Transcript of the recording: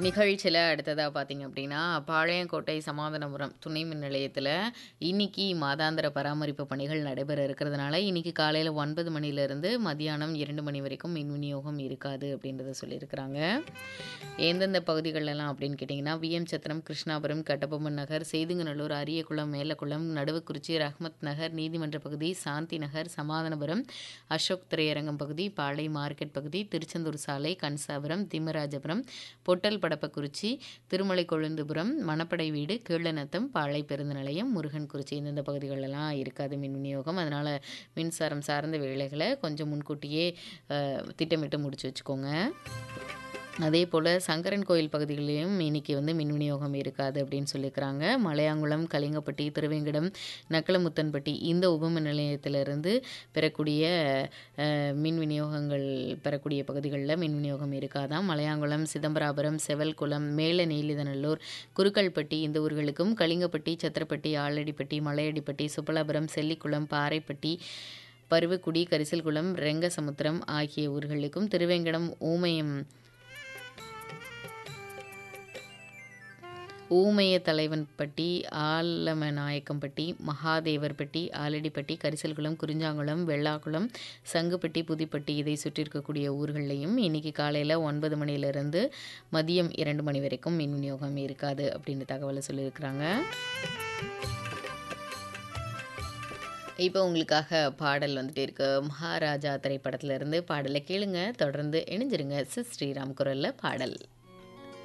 நிகழ்ச்சியில அடுத்ததா பார்த்தீங்க அப்படின்னா, பாளையங்கோட்டை சமாதானபுரம் துணை மின் நிலையத்தில இன்னைக்கு மாதாந்திர பராமரிப்பு பணிகள் நடைபெற இருக்கிறதுனால, இன்னைக்கு காலையில 9 மணிலேருந்து மதியானம் 2 மணி வரைக்கும் மின் விநியோகம் இருக்காது அப்படின்றத சொல்லியிருக்கிறாங்க. எந்தெந்த பகுதிகள்லாம் அப்படின்னு கேட்டிங்கன்னா, விஎம் சத்திரம், கிருஷ்ணாபுரம், கட்டபொம்மன் நகர், செய்துங்கநல்லூர், அரியகுளம், மேலக்குளம், நடுவுக்குறிச்சி, ரஹ்மத் நகர், நீதிமன்ற பகுதி, சாந்தி நகர், சமாதானபுரம், அசோக் திரையரங்கம் பகுதி, பாளை மார்க்கெட் பகுதி, திருச்செந்தூர் சாலை, கன்சாபுரம், திம்மராஜபுரம், பொட்டல் படப்பக்குறிச்சி, திருமலை கொழுந்துபுரம், மணப்படை வீடு, கீழநத்தம், பாளை பேருந்து நிலையம், முருகன்குறிச்சி இந்தந்த பகுதிகளெல்லாம் இருக்காது மின் விநியோகம். அதனால மின்சாரம் சார்ந்த வேலைகள கொஞ்சம் முன்கூட்டியே அ திட்டமிட்டு முடிச்சு வச்சுக்கோங்க. அதேபோல சங்கரன் கோயில் பகுதிகளிலும் இன்னைக்கு வந்து மின் விநியோகம் இருக்காது அப்படின்னு சொல்லியிருக்கிறாங்க. மலையாங்குளம், கலிங்கப்பட்டி, திருவேங்கடம், நக்கலமுத்தன்பட்டி இந்த உபமின் நிலையத்திலிருந்து பெறக்கூடிய அ மின் விநியோகங்கள் பெறக்கூடிய பகுதிகள்ல மின் விநியோகம் இருக்காதாம். மலையாங்குளம், சிதம்பராபுரம், செவல்குளம், மேல நீலிதநல்லூர், குருக்கல்பட்டி இந்த ஊர்களுக்கும், கலிங்கப்பட்டி, சத்திரப்பட்டி, ஆலடிப்பட்டி, மலையடிப்பட்டி, சுப்பலாபுரம், செல்லிக்குளம், பாறைப்பட்டி, பருவக்குடி, கரிசல்குளம், ரெங்கசமுத்திரம் ஆகிய ஊர்களுக்கும், திருவேங்கடம், ஊமையம் ஊமையத்தலைவன்பட்டி, ஆலமநாயக்கம்பட்டி, மகாதேவர்பட்டி, ஆலடிப்பட்டி, கரிசல்குளம், குறிஞ்சாங்குளம், வெள்ளாக்குளம், சங்குப்பட்டி, புதுப்பட்டி இதை சுற்றி இருக்கக்கூடிய ஊர்கள்லயும் இன்னைக்கு காலையில 9 மணிலேருந்து மதியம் 2 மணி வரைக்கும் மின் விநியோகம் இருக்காது அப்படின்னு தகவல சொல்லியிருக்கிறாங்க. இப்போ உங்களுக்காக பாடல் வந்துட்டே இருக்கு. மகாராஜா திரைப்படத்திலிருந்து பாடல கேளுங்க. தொடர்ந்து இணைஞ்சிருங்க. சிஸ் ஸ்ரீராம் குரல்ல பாடல்.